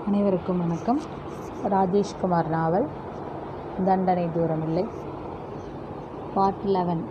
அனைவருக்கும் வணக்கம் ராஜேஷ்குமார் நாவல் தண்டனை தூரமில்லை பார்ட் லெவன்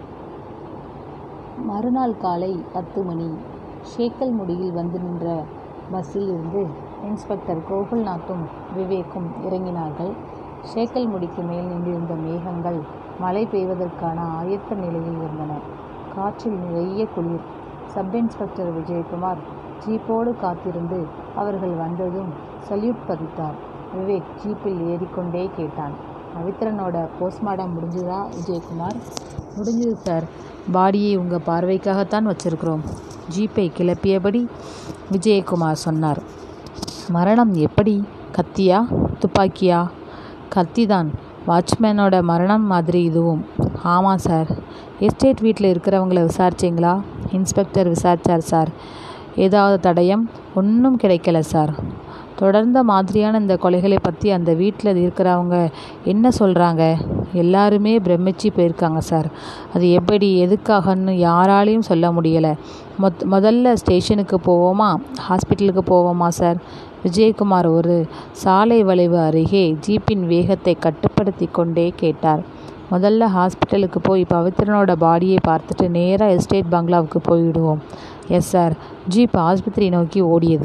மறுநாள் காலை பத்து மணி ஷேக்கல் முடியில் வந்து நின்ற பஸ்ஸில் இருந்து இன்ஸ்பெக்டர் கோகுல்நாத்தும் விவேக்கும் இறங்கினார்கள் ஷேக்கல் முடிக்கு மேல் நின்றிருந்த மேகங்கள் மழை பெய்வதற்கான ஆயத்த நிலையில் இருந்தன காற்றில் நிறைய குளிர் சப் இன்ஸ்பெக்டர் விஜயகுமார் ஜீப்போடு காத்திருந்து அவர்கள் வந்ததும் சல்யூட் பதித்தார் விவேக் ஜீப்பில் ஏறிக்கொண்டே கேட்டான் பவித்ரனோட போஸ்ட்மார்ட்டம் முடிஞ்சுதா விஜயகுமார் முடிஞ்சுது சார் பாடியை உங்கள் பார்வைக்காகத்தான் வச்சிருக்கிறோம் ஜீப்பை கிளப்பியபடி விஜயகுமார் சொன்னார் மரணம் எப்படி கத்தியா துப்பாக்கியா கத்திதான் வாட்ச்மேனோட மரணம் மாதிரி இதுவும் ஆமாம் சார் எஸ்டேட் வீட்டில் இருக்கிறவங்கள விசாரிச்சிங்களா இன்ஸ்பெக்டர் விசாரிச்சார் சார் ஏதாவது தடயம் ஒன்றும் கிடைக்கல சார் தொடர்ந்த மாதிரியான இந்த கொலைகளை பற்றி அந்த வீட்டில் இருக்கிறவங்க என்ன சொல்கிறாங்க எல்லாருமே பிரமிச்சு போயிருக்காங்க சார் அது எப்படி எதுக்காகன்னு யாராலையும் சொல்ல முடியலை மொத் முதல்ல ஸ்டேஷனுக்கு போவோமா ஹாஸ்பிட்டலுக்கு போவோமா சார் விஜயகுமார் ஒரு சாலை வளைவு அருகே ஜீப்பின் வேகத்தை கட்டுப்படுத்தி கொண்டே கேட்டார் முதல்ல ஹாஸ்பிட்டலுக்கு போய் பவித்ரனோட பாடியை பார்த்துட்டு நேராக எஸ்டேட் பங்களாவுக்கு போயிடுவோம் எஸ் சார் ஜீப் ஆஸ்பத்திரி நோக்கி ஓடியது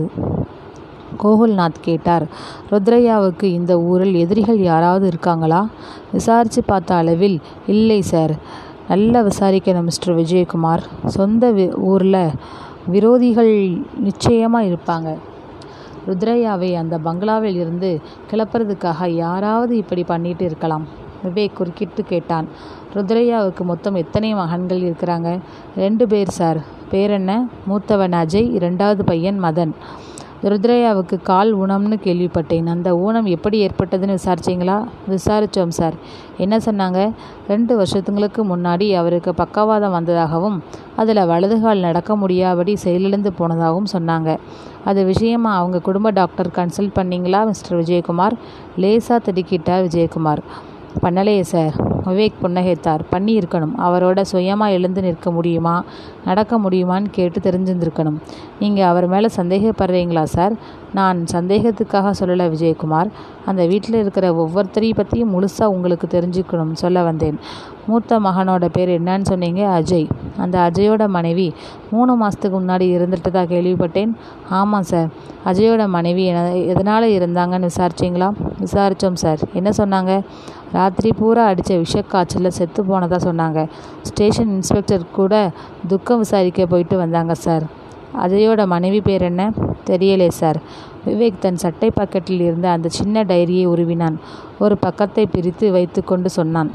கோகுல்நாத் கேட்டார் ருத்ரையாவுக்கு இந்த ஊரில் எதிரிகள் யாராவது இருக்காங்களா விசாரித்து பார்த்த அளவில் இல்லை சார் நல்லா விசாரிக்கணும் மிஸ்டர் விஜயகுமார் சொந்த வி ஊரில் விரோதிகள் நிச்சயமாக இருப்பாங்க ருத்ரையாவை அந்த பங்களாவில் இருந்து கிளப்புறதுக்காக யாராவது இப்படி பண்ணிட்டு இருக்கலாம் விவேக் குறுக்கிட்டு கேட்டான் ருத்ரையாவுக்கு மொத்தம் எத்தனை மகன்கள் இருக்கிறாங்க ரெண்டு பேர் சார் பேர் என்ன மூத்தவன் அஜய் இரண்டாவது பையன் மதன் ருத்ரையாவுக்கு கால் ஊனம்னு கேள்விப்பட்டேன் அந்த ஊனம் எப்படி ஏற்பட்டதுன்னு விசாரிச்சிங்களா விசாரித்தோம் சார் என்ன சொன்னாங்க ரெண்டு வருஷத்துங்களுக்கு முன்னாடி அவருக்கு பக்கவாதம் வந்ததாகவும் அதில் வலது கால் நடக்க முடியாதபடி செயலிழந்து போனதாகவும் சொன்னாங்க அது விஷயமா அவங்க குடும்ப டாக்டர் கன்சல்ட் பண்ணிங்களா மிஸ்டர் விஜயகுமார் லேசாக திடுக்கிட்டார் விஜயகுமார் பண்ணலையே சார் விவேக் புன்னகைத்தார் பண்ணி இருக்கணும் அவரோட சுயமாக எழுந்து நிற்க முடியுமா நடக்க முடியுமான்னு கேட்டு தெரிஞ்சிருந்துருக்கணும் நீங்கள் அவர் மேலே சந்தேகப்படுறீங்களா சார் நான் சந்தேகத்துக்காக சொல்லலை விஜயகுமார் அந்த வீட்டில் இருக்கிற ஒவ்வொருத்தரையும் பற்றியும் முழுசாக உங்களுக்கு தெரிஞ்சுக்கணும் சொல்ல வந்தேன் மூத்த மகனோட பேர் என்னன்னு சொன்னீங்க அஜய் அந்த அஜயோட மனைவி மூணு மாதத்துக்கு முன்னாடி இருந்துட்டதா கேள்விப்பட்டேன் ஆமாம் சார் அஜயோட மனைவி எதனால் இருந்தாங்கன்னு விசாரிச்சிங்களா விசாரித்தோம் சார் என்ன சொன்னாங்க ராத்திரி பூரா அடித்த விஷக்காய்ச்சலில் செத்து போனதாக சொன்னாங்க ஸ்டேஷன் இன்ஸ்பெக்டர் கூட துக்கம் விசாரிக்க போயிட்டு வந்தாங்க சார் அஜயோட மனைவி பேர் என்ன தெரியலே சார் விவேக் தன் சட்டை பாக்கெட்டில் இருந்த அந்த சின்ன டைரியை உருவினான் ஒரு பக்கத்தை பிரித்து வைத்துக்கொண்டு சொன்னான்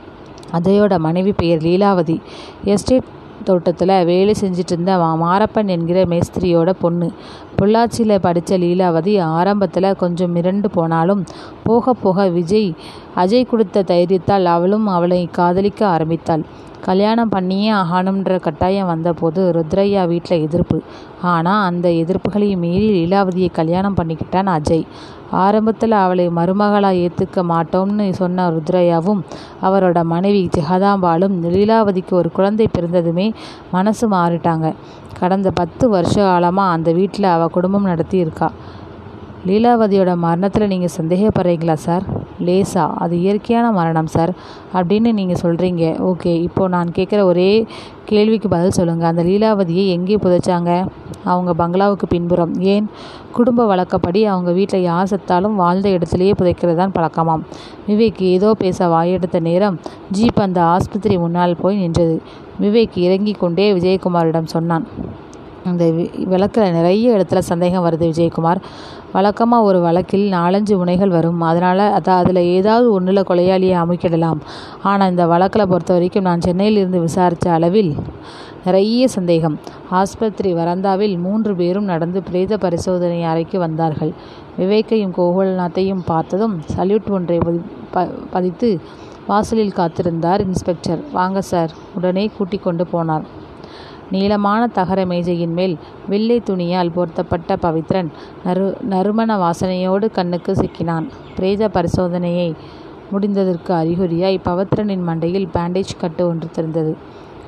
அஜயோட மனைவி பெயர் லீலாவதி எஸ்டேட் தோட்டத்தில் வேலை செஞ்சுட்டு இருந்த மாரப்பன் என்கிற மேஸ்திரியோட பொண்ணு பொள்ளாச்சியில் படித்த லீலாவதி ஆரம்பத்தில் கொஞ்சம் மிரண்டு போனாலும் போக போக விஜய் அஜய் கொடுத்த தைரியத்தால் அவளும் அவளை காதலிக்க ஆரம்பித்தாள் கல்யாணம் பண்ணியே ஆகணுன்ற கட்டாயம் வந்தபோது ருத்ரையா வீட்டில் எதிர்ப்பு ஆனால் அந்த எதிர்ப்புகளையும் மீறி லீலாவதியை கல்யாணம் பண்ணிக்கிட்டான் அஜய் ஆரம்பத்தில் அவளை மருமகளாக ஏற்றுக்க மாட்டோம்னு சொன்ன ருத்ரையாவும் அவரோட மனைவி ஜெகதாம்பாலும் லீலாவதிக்கு ஒரு குழந்தை பிறந்ததுமே மனசு மாறிட்டாங்க கடந்த பத்து வருஷ காலமாக அந்த வீட்டில் அவள் குடும்பம் நடத்தி இருக்கா லீலாவதியோட மரணத்தில் நீங்கள் சந்தேகப்படுறீங்களா சார் லேசா அது இயற்கையான மரணம் சார் அப்படின்னு நீங்கள் சொல்கிறீங்க ஓகே இப்போது நான் கேட்குற ஒரே கேள்விக்கு பதில் சொல்லுங்கள் அந்த லீலாவதியை எங்கே புதைச்சாங்க அவங்க பங்களாவுக்கு பின்புறம் ஏன் குடும்ப வழக்கப்படி அவங்க வீட்டில் யார் செத்தாலும் வாழ்ந்த இடத்துலையே புதைக்கிறது தான் பழக்கமாம் விவேக் ஏதோ பேச வாயெடுத்த நேரம் ஜீப் அந்த ஆஸ்பத்திரி முன்னால் போய் நின்றது விவேக் இறங்கி கொண்டே விஜயகுமாரிடம் சொன்னான் இந்த வழக்கில் நிறைய இடத்துல சந்தேகம் வருது விஜயகுமார் வழக்கமாக ஒரு வழக்கில் நாலஞ்சு முனைகள் வரும் அதனால் அதான் அதில் ஏதாவது ஒன்றில் கொலையாளியை அமைக்கிடலாம் ஆனால் இந்த வழக்கில் பொறுத்த வரைக்கும் நான் சென்னையில் இருந்து விசாரித்த அளவில் நிறைய சந்தேகம் ஆஸ்பத்திரி வராந்தாவில் மூன்று பேரும் நடந்து பிரேத பரிசோதனை அறைக்கு வந்தார்கள் விவேக்கையும் கோகுல்நாத்தையும் பார்த்ததும் சல்யூட் ஒன்றை ப பதித்து வாசலில் காத்திருந்தார் இன்ஸ்பெக்டர் வாங்க சார் உடனே கூட்டிக் கொண்டு போனார் நீளமான தகர மேஜையின் மேல் வெள்ளை துணியால் போர்த்தப்பட்ட பவித்ரன் நறு நறுமண வாசனையோடு கண்ணுக்கு சிக்கினான் பிரேத பரிசோதனையை முடிந்ததற்கு அறிகுறியாய் பவித்ரனின் மண்டையில் பேண்டேஜ் கட்டு ஒன்று தெரிந்தது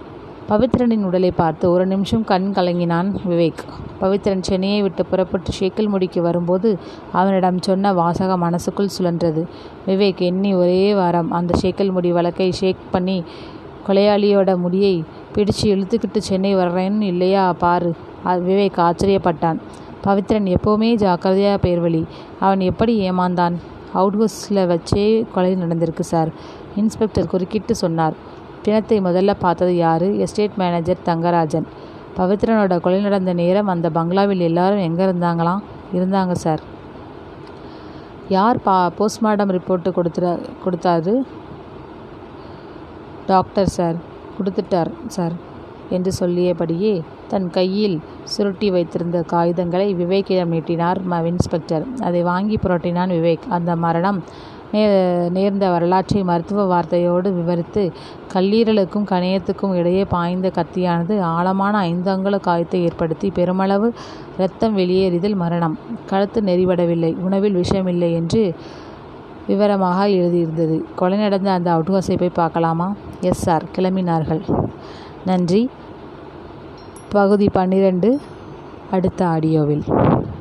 பவித்ரனின் உடலை பார்த்து ஒரு நிமிஷம் கண் கலங்கினான் விவேக் பவித்ரன் சென்னையை விட்டு புறப்பட்டு ஷேக்கில் முடிக்கு வரும்போது அவனிடம் சொன்ன வாசகம் மனசுக்குள் சுழன்றது விவேக் எண்ணி ஒரே வாரம் அந்த ஷேக்கல் முடி வழக்கை ஷேக் பண்ணி கொலையாளியோட முடியை பிடிச்சு இழுத்துக்கிட்டு சென்னை வர்றேன்னு இல்லையா பாரு விவேக் ஆச்சரியப்பட்டான் பவித்ரன் எப்போவுமே ஜாக்கிரதையாக பேர்வழி அவன் எப்படி ஏமாந்தான் அவுட் ஹவுஸில் வச்சே கொலை நடந்திருக்கு சார் இன்ஸ்பெக்டர் குறுக்கிட்டு சொன்னார் பிணத்தை முதல்ல பார்த்தது யாரு எஸ்டேட் மேனேஜர் தங்கராஜன் பவித்ரனோட கொலை நடந்த நேரம் அந்த பங்களாவில் எல்லாரும் எங்கே இருந்தாங்களாம் இருந்தாங்க சார் யார் பா போஸ்ட்மார்ட்டம் ரிப்போர்ட்டு கொடுத்துற கொடுத்தாரு டாக்டர் சார் கொடுத்துட்டார் சார் என்று சொல்லியபடியே தன் கையில் சுருட்டி வைத்திருந்த காகிதங்களை விவேக்கிடம் நீட்டினார் ம இன்ஸ்பெக்டர் அதை வாங்கி புரட்டினான் விவேக் அந்த மரணம் நே நேர்ந்த வரலாற்றை மருத்துவ வார்த்தையோடு விவரித்து கல்லீரலுக்கும் கணையத்துக்கும் இடையே பாய்ந்த கத்தியானது ஆழமான ஐந்து அங்குல காயத்தை ஏற்படுத்தி பெருமளவு இரத்தம் வெளியேறியதில் மரணம் கழுத்து நெறிபடவில்லை உணவில் விஷமில்லை என்று விவரமாக எழுதியிருந்தது கொலை நடந்த அந்த அவுட்ஹவுஸை போய் பார்க்கலாமா எஸ் சார் கிளம்பினார்கள் நன்றி பகுதி பன்னிரண்டு அடுத்த ஆடியோவில்